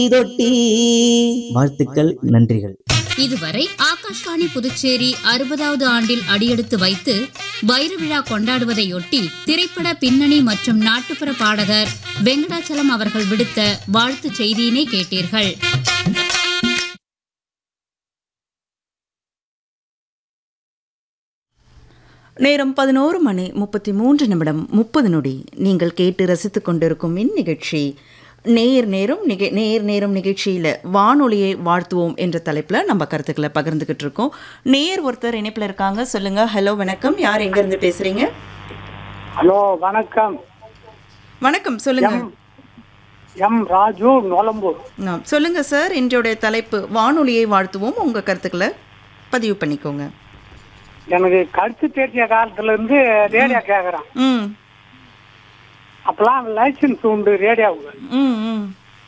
தொட்டி வாழ்த்துக்கள் நன்றிகள் இதுவரை ஆகாஷ்வாணி புதுச்சேரி அறுபதாவது ஆண்டில் அடியெடுத்து வைத்து வைர விழா கொண்டாடுவதையொட்டி திரைப்பட பின்னணி மற்றும் நாட்டுப்புற பாடகர் வெங்கடாச்சலம் அவர்கள் விடுத்த வாழ்த்துச் செய்தியினை கேட்டீர்கள் நேரம் பதினோரு மணி முப்பத்தி மூன்று நிமிடம் முப்பது நொடி நீங்கள் கேட்டு ரசித்துக் கொண்டிருக்கும் இந்நிகழ்ச்சி நேர் நேரம் நிக நேர் நேரம் நிகழ்ச்சியில் வானொலியை வாழ்த்துவோம் என்ற தலைப்பில் நம்ம கருத்துக்களை பகிர்ந்துக்கிட்டு இருக்கோம் நேர் ஒருத்தர் இணைப்பில் இருக்காங்க சொல்லுங்க ஹலோ வணக்கம் யார் எங்கேருந்து பேசுறீங்க ஹலோ வணக்கம் வணக்கம் சொல்லுங்க எம் ராஜு நொலம்பூர் ஆ, சொல்லுங்க சார் இன்றைய தலைப்பு வானொலியை வாழ்த்துவோம் உங்க கருத்துக்களை பதிவு பண்ணிக்கோங்க எனக்கு கருத்து தெரிஞ்ச காலத்துல இருந்து ரேடியோ கேக்குறேன் ம் அப்பெல்லாம் லைசன்ஸ் உண்டு ரேடியோவுக்கு ம் ம்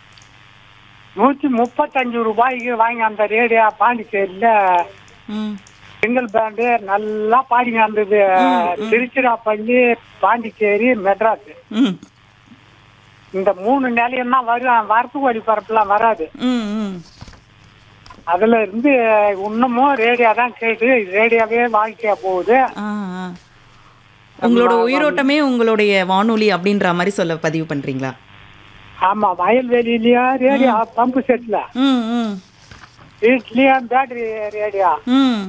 நூத்தி முப்பத்தஞ்சு ரூபாய்க்கு வாங்கி அந்த ரேடியோ பாண்டிச்சேரியில ம் சிங்கிள் பேண்டு நல்லா பாடிங்க இருந்தது திருச்சிராப்பள்ளி பாண்டிச்சேரி மெட்ராஸ் ம் இந்த மூணு நிலையம் தான் வரும் வரத்து வழி பரப்புலாம் வராது ம் ம் அதுல இருந்து இன்னமும் ரேடியோ தான் கேட்டு ரேடியோவே வாழ்க்கையா போகுது ஆ ஆ. உங்களோட உயிரோட்டமே உங்களுடைய வானொலி அப்படின்ற மாதிரி சொல்ல பதிவு பண்றீங்களா ஆமா வயல்வெளியிலயும் ரேடியோ பம்பு செட்ல ம் ம் வீட்லயும் பேட்டரி ரேடியோ ம்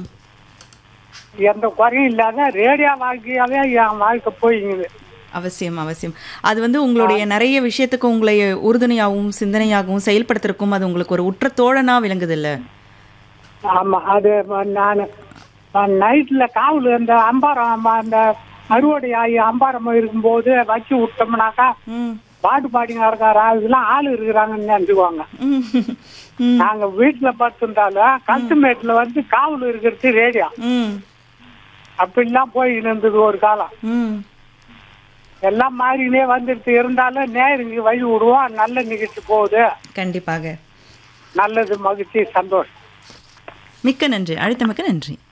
எந்த குறையும் இல்லாத ரேடியோ வாழ்க்கையாவே என் வாழ்க்கை போயிங்குது அவசியம் அவசியம் அது வந்து உங்களுடைய நிறைய விஷயத்துக்கு உங்களை உறுதுணையாகவும் சிந்தனையாகவும் செயல்படுத்துறதுக்கும் அது உங்களுக்கு ஒரு உற்ற தோழனா விளங்குது இல்ல ஆமா அது நான் நைட்ல காவல் இந்த அம்பாரம் அம்மா- அந்த அறுவடை ஆகி அம்பாரம் இருக்கும்போது வச்சு விட்டோம்னாக்கா ம் பாட்டு பாடிங்க இருக்காரா இதெல்லாம் ஆள் இருக்கிறாங்கன்னு நினைச்சுக்குவாங்க ம் ம் நாங்க வீட்டுல படுத்திருந்தாலும் கல்ட்டுமேட்ல வந்து காவல் இருக்கிறது ரேடியோ ம் அப்படிலாம் போய் இருந்தது ஒரு காலம் ம் எல்லாம் மாறினே வந்துட்டு இருந்தாலும் நேருங்க வழி விடுவோம் நல்ல நிகழ்ச்சி போகுது கண்டிப்பாக நல்லது மகிழ்ச்சி சந்தோஷம் மிக்க நன்றி அழைத்தமைக்க நன்றி